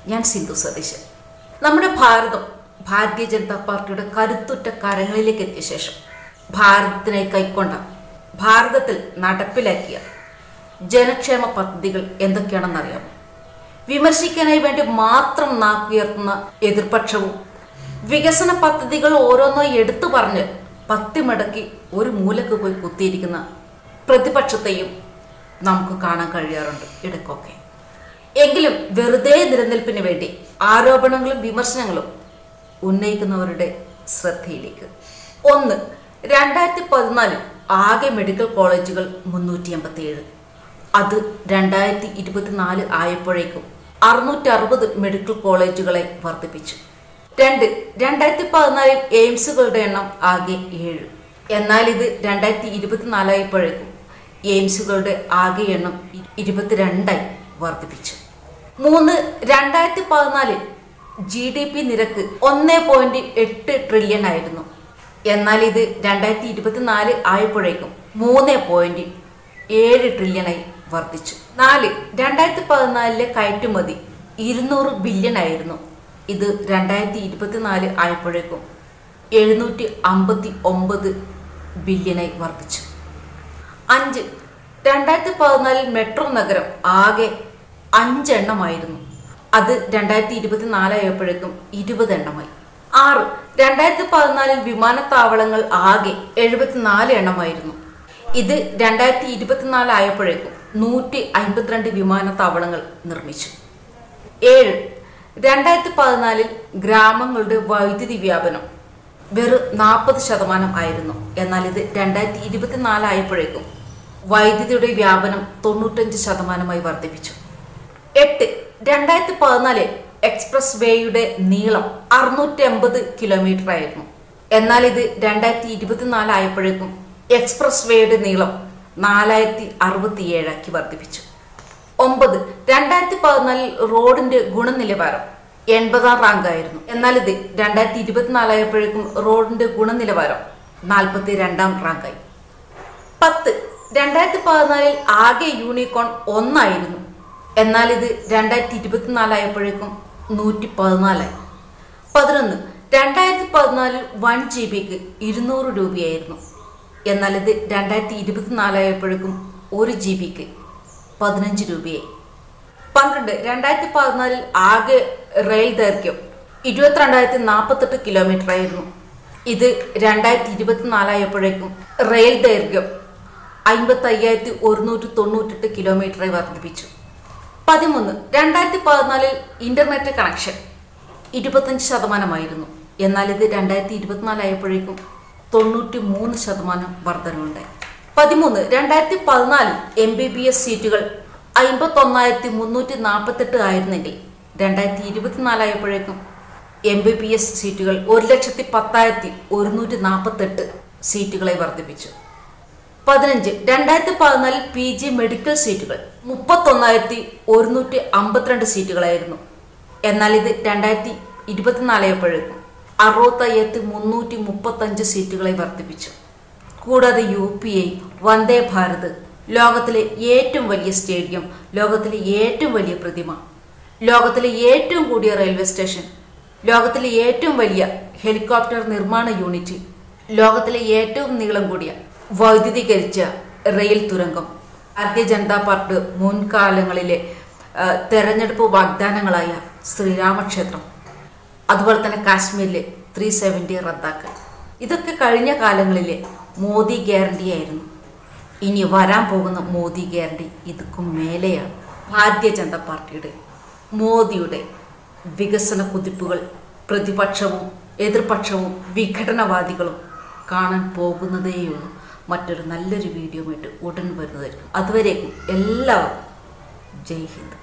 ഞാൻ സിന്ധു സതീശൻ നമ്മുടെ ഭാരതം ഭാരതീയ ജനതാ പാർട്ടിയുടെ കരുത്തുറ്റ കരങ്ങളിലേക്ക് എത്തിയ ശേഷം ഭാരതത്തിനായി കൈക്കൊണ്ട ഭാരതത്തിൽ നടപ്പിലാക്കിയ ജനക്ഷേമ പദ്ധതികൾ എന്തൊക്കെയാണെന്നറിയാം വിമർശിക്കാനായി വേണ്ടി മാത്രം നാക്കുയർത്തുന്ന എതിർപക്ഷവും വികസന പദ്ധതികൾ ഓരോന്നോ എടുത്തു പറഞ്ഞ് പത്തിമടക്കി ഒരു മൂലക്ക് പോയി കുത്തിയിരിക്കുന്ന പ്രതിപക്ഷത്തെയും നമുക്ക് കാണാൻ കഴിയാറുണ്ട് ഇടയ്ക്കൊക്കെ എങ്കിലും വെറുതെ നിലനിൽപ്പിന് വേണ്ടി ആരോപണങ്ങളും വിമർശനങ്ങളും ഉന്നയിക്കുന്നവരുടെ ശ്രദ്ധയിലേക്ക് ഒന്ന് രണ്ടായിരത്തി പതിനാലിൽ ആകെ മെഡിക്കൽ കോളേജുകൾ മുന്നൂറ്റി എൺപത്തി ഏഴ് അത് രണ്ടായിരത്തി ഇരുപത്തിനാല് ആയപ്പോഴേക്കും അറുന്നൂറ്റി അറുപത് മെഡിക്കൽ കോളേജുകളെ വർദ്ധിപ്പിച്ചു രണ്ട് രണ്ടായിരത്തി പതിനാലിൽ എയിംസുകളുടെ എണ്ണം ആകെ ഏഴ് എന്നാൽ ഇത് രണ്ടായിരത്തി ഇരുപത്തിനാലായപ്പോഴേക്കും എയിംസുകളുടെ ആകെ എണ്ണം ഇരുപത്തിരണ്ടായി വർദ്ധിപ്പിച്ചു മൂന്ന് രണ്ടായിരത്തി പതിനാലിൽ ജി ഡി പി നിരക്ക് ഒന്ന് പോയിന്റ് എട്ട് ട്രില്യൺ ആയിരുന്നു എന്നാൽ ഇത് രണ്ടായിരത്തി ഇരുപത്തിനാല് ആയപ്പോഴേക്കും മൂന്ന് പോയിന്റ് ഏഴ് ട്രില്യണായി വർദ്ധിച്ചു നാല് രണ്ടായിരത്തി പതിനാലിലെ കയറ്റുമതി ഇരുന്നൂറ് ബില്യൺ ആയിരുന്നു ഇത് രണ്ടായിരത്തി ഇരുപത്തിനാല് ആയപ്പോഴേക്കും എഴുന്നൂറ്റി അമ്പത്തി ഒമ്പത് ബില്യണായി വർദ്ധിച്ചു അഞ്ച് രണ്ടായിരത്തി പതിനാലിൽ മെട്രോ നഗരം ആകെ അഞ്ചെണ്ണമായിരുന്നു അത് രണ്ടായിരത്തി ഇരുപത്തിനാലായപ്പോഴേക്കും ഇരുപത് എണ്ണമായി ആറ് രണ്ടായിരത്തി പതിനാലിൽ വിമാനത്താവളങ്ങൾ ആകെ എഴുപത്തിനാല് എണ്ണമായിരുന്നു ഇത് രണ്ടായിരത്തി ഇരുപത്തിനാല് ആയപ്പോഴേക്കും നൂറ്റി അൻപത്തിരണ്ട് വിമാനത്താവളങ്ങൾ നിർമ്മിച്ചു ഏഴ് രണ്ടായിരത്തി പതിനാലിൽ ഗ്രാമങ്ങളുടെ വൈദ്യുതി വ്യാപനം വെറും നാൽപ്പത് ശതമാനം ആയിരുന്നു എന്നാൽ ഇത് രണ്ടായിരത്തി ഇരുപത്തിനാല് ആയപ്പോഴേക്കും വൈദ്യുതിയുടെ വ്യാപനം തൊണ്ണൂറ്റഞ്ച് ശതമാനമായി വർദ്ധിപ്പിച്ചു എട്ട് രണ്ടായിരത്തി പതിനാല് എക്സ്പ്രസ് വേയുടെ നീളം അറുന്നൂറ്റി അമ്പത് കിലോമീറ്റർ ആയിരുന്നു എന്നാൽ ഇത് രണ്ടായിരത്തി ഇരുപത്തിനാല് ആയപ്പോഴേക്കും എക്സ്പ്രസ് വേയുടെ നീളം നാലായിരത്തി അറുപത്തി ഏഴാക്കി വർദ്ധിപ്പിച്ചു ഒമ്പത് രണ്ടായിരത്തി പതിനാലിൽ റോഡിന്റെ ഗുണനിലവാരം എൺപതാം റാങ്ക് ആയിരുന്നു എന്നാൽ ഇത് രണ്ടായിരത്തി ഇരുപത്തിനാലായപ്പോഴേക്കും റോഡിന്റെ ഗുണനിലവാരം നാൽപ്പത്തി രണ്ടാം റാങ്കായി പത്ത് രണ്ടായിരത്തി പതിനാലിൽ ആകെ യൂണിക്കോൺ ഒന്നായിരുന്നു എന്നാൽ ഇത് രണ്ടായിരത്തി ഇരുപത്തിനാലായപ്പോഴേക്കും നൂറ്റി പതിനാലായി പതിനൊന്ന് രണ്ടായിരത്തി പതിനാലിൽ വൺ ജി ബിക്ക് ഇരുന്നൂറ് രൂപയായിരുന്നു എന്നാൽ ഇത് രണ്ടായിരത്തി ഇരുപത്തിനാലായപ്പോഴേക്കും ഒരു ജി ബിക്ക് പതിനഞ്ച് രൂപയായി പന്ത്രണ്ട് രണ്ടായിരത്തി പതിനാലിൽ ആകെ റെയിൽ ദൈർഘ്യം ഇരുപത്തിരണ്ടായിരത്തി നാൽപ്പത്തെട്ട് കിലോമീറ്റർ ആയിരുന്നു ഇത് രണ്ടായിരത്തി ഇരുപത്തിനാലായപ്പോഴേക്കും റെയിൽ ദൈർഘ്യം അമ്പത്തി അയ്യായിരത്തി ഒരുന്നൂറ്റി തൊണ്ണൂറ്റെട്ട് കിലോമീറ്ററായി വർദ്ധിപ്പിച്ചു പതിമൂന്ന് രണ്ടായിരത്തി പതിനാലിൽ ഇന്റർനെറ്റ് കണക്ഷൻ ഇരുപത്തഞ്ച് ശതമാനമായിരുന്നു എന്നാൽ ഇത് രണ്ടായിരത്തി ഇരുപത്തിനാലായപ്പോഴേക്കും തൊണ്ണൂറ്റി മൂന്ന് ശതമാനം വർധനവുണ്ടായി പതിമൂന്ന് രണ്ടായിരത്തി പതിനാലിൽ എം ബി ബി എസ് സീറ്റുകൾ അമ്പത്തൊന്നായിരത്തി മുന്നൂറ്റി നാൽപ്പത്തെട്ട് ആയിരുന്നെങ്കിൽ രണ്ടായിരത്തി ഇരുപത്തിനാലായപ്പോഴേക്കും എം ബി ബി എസ് സീറ്റുകൾ ഒരു ലക്ഷത്തി പത്തായിരത്തി ഒരുന്നൂറ്റി നാൽപ്പത്തെട്ട് സീറ്റുകളെ വർദ്ധിപ്പിച്ചു പതിനഞ്ച് രണ്ടായിരത്തി പതിനാലിൽ പി ജി മെഡിക്കൽ സീറ്റുകൾ മുപ്പത്തൊന്നായിരത്തി ഒരുന്നൂറ്റി അമ്പത്തിരണ്ട് സീറ്റുകളായിരുന്നു എന്നാൽ ഇത് രണ്ടായിരത്തി ഇരുപത്തിനാലായപ്പോഴേക്കും അറുപത്തയ്യായിരത്തി മുന്നൂറ്റി മുപ്പത്തഞ്ച് സീറ്റുകളെ വർദ്ധിപ്പിച്ചു കൂടാതെ U P I Vande Bharat ലോകത്തിലെ ഏറ്റവും വലിയ സ്റ്റേഡിയം ലോകത്തിലെ ഏറ്റവും വലിയ പ്രതിമ ലോകത്തിലെ ഏറ്റവും കൂടിയ റെയിൽവേ സ്റ്റേഷൻ ലോകത്തിലെ ഏറ്റവും വലിയ ഹെലികോപ്റ്റർ നിർമ്മാണ യൂണിറ്റ് ലോകത്തിലെ ഏറ്റവും നീളം കൂടിയ വൈദ്യുതീകരിച്ച റെയിൽ തുരങ്കം ഭാരതീയ ജനതാ പാർട്ടി മുൻകാലങ്ങളിലെ ആ, തെരഞ്ഞെടുപ്പ് വാഗ്ദാനങ്ങളായ ശ്രീരാമക്ഷേത്രം അതുപോലെ തന്നെ കാശ്മീരിലെ ത്രീ സെവൻറ്റി റദ്ദാക്കൽ ഇതൊക്കെ കഴിഞ്ഞ കാലങ്ങളിലെ മോദി ഗ്യാരണ്ടി ആയിരുന്നു ഇനി വരാൻ പോകുന്ന മോദി ഗ്യാരണ്ടി ഇതൊക്കെ മേലെയാണ് ഭാരതീയ ജനതാ പാർട്ടിയുടെ മോദിയുടെ വികസന കുതിപ്പുകൾ പ്രതിപക്ഷവും എതിർപക്ഷവും വിഘടനവാദികളും കാണാൻ പോകുന്നതേയുള്ളൂ മറ്റൊരു നല്ലൊരു വീഡിയോ ആയിട്ട് ഉടൻ വരുന്നതായിരിക്കും അതുവരേക്കും എല്ലാവർക്കും ജയ് ഹിന്ദ്